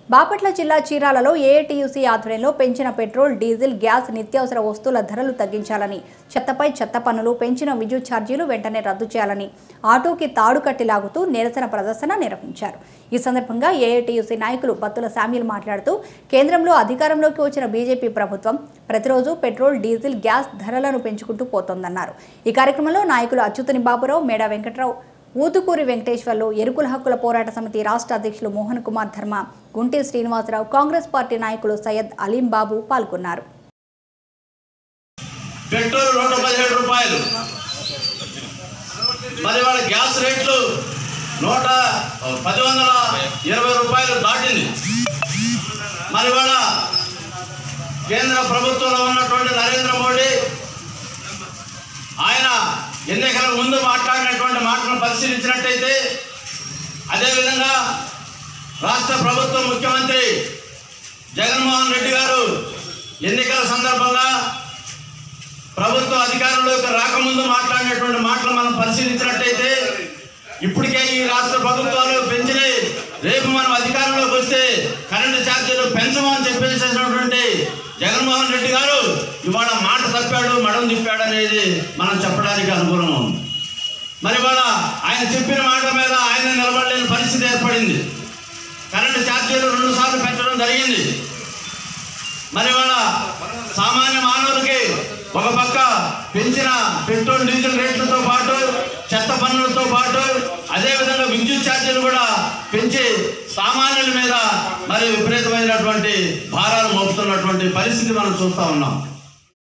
బాపట్ల జిల్లా చీరాలలో ఏఐటీయూసీ ఆధ్వర్యంలో పెంచిన పెట్రోల్ డీజిల్ గ్యాస్ నిత్యావసర వస్తువుల ధరలు తగ్గించాలని చెత్తపై చెత్త పన్నులు పెంచిన విద్యుత్ ఛార్జీలు వెంటనే రద్దు చేయాలని ఆటోకి తాడు కట్టి లాగుతూ నిరసన ప్రదర్శన నిర్వహించారు ఈ సందర్భంగా ఏఐటీయూసీ నాయకులు బత్తుల శామ్యుల్ మాట్లాడుతూ కేంద్రంలో అధికారంలోకి వచ్చిన బీజేపీ ప్రభుత్వం ప్రతిరోజు పెట్రోల్ డీజిల్ గ్యాస్ ధరలను పెంచుకుంటూ పోతోందన్నారు ఈ కార్యక్రమంలో నాయకులు అచ్యుతని బాబురావు మేడా వెంకట్రావు ఊతుకూరి వెంకటేశ్వర్లు ఎరుకుల హక్కుల పోరాట సమితి రాష్ట్ర అధ్యక్షులు మోహన్ కుమార్ ధర్మ గుంటి శ్రీనివాసరావు కాంగ్రెస్ పార్టీ నాయకులు సయ్యద్ అలీం బాబు పాల్గొన్నారు పెట్రోల్ నూట పదిహేడు రూపాయలు మరి వాళ్ళ గ్యాస్ రేట్లు నూట పది వందల ఇరవై రూపాయలు దాటింది మరి వాళ్ళ కేంద్ర ప్రభుత్వంలో ఉన్నటువంటి నరేంద్ర మోడీ ఆయన ఎన్నికల ముందు మాట్లాడినటువంటి మాటలను పరిశీలించినట్టయితే అదేవిధంగా రాష్ట్ర ప్రభుత్వ ముఖ్యమంత్రి జగన్మోహన్ రెడ్డి గారు ఎన్నికల సందర్భంగా ప్రభుత్వ అధికారంలోకి రాకముందు మాట్లాడినటువంటి మాటలు మనం పరిశీలించినట్టయితే ఇప్పటికే ఈ రాష్ట్ర ప్రభుత్వాలు పెంచినాయి రేపు మనం అధికారంలోకి వస్తే కరెంటు ఛార్జీలు పెంచమని చెప్పేసేసినటువంటి జగన్మోహన్ రెడ్డి గారు ఇవాళ మాట తప్పాడు మడం తిప్పాడు అనేది మనం చెప్పడానికి అనుకూలంగా ఉంది మరి ఇవాళ ఆయన చెప్పిన మాట మీద ఆయన నిలబడలేని పరిస్థితి ఏర్పడింది కరెంటు ఛార్జీలు రెండు సార్లు పెంచడం జరిగింది మరి వాళ్ళ సామాన్య మానవులకి ఒక పక్క పెంచిన పెట్రోల్ డీజిల్ రేట్లతో పాటు చెత్త పన్నులతో పాటు అదేవిధంగా విద్యుత్ ఛార్జీలు కూడా పెంచి సామాన్యుల మీద మరి విపరీతమైనటువంటి భారాలు మోపుతున్నటువంటి పరిస్థితి మనం చూస్తూ ఉన్నాం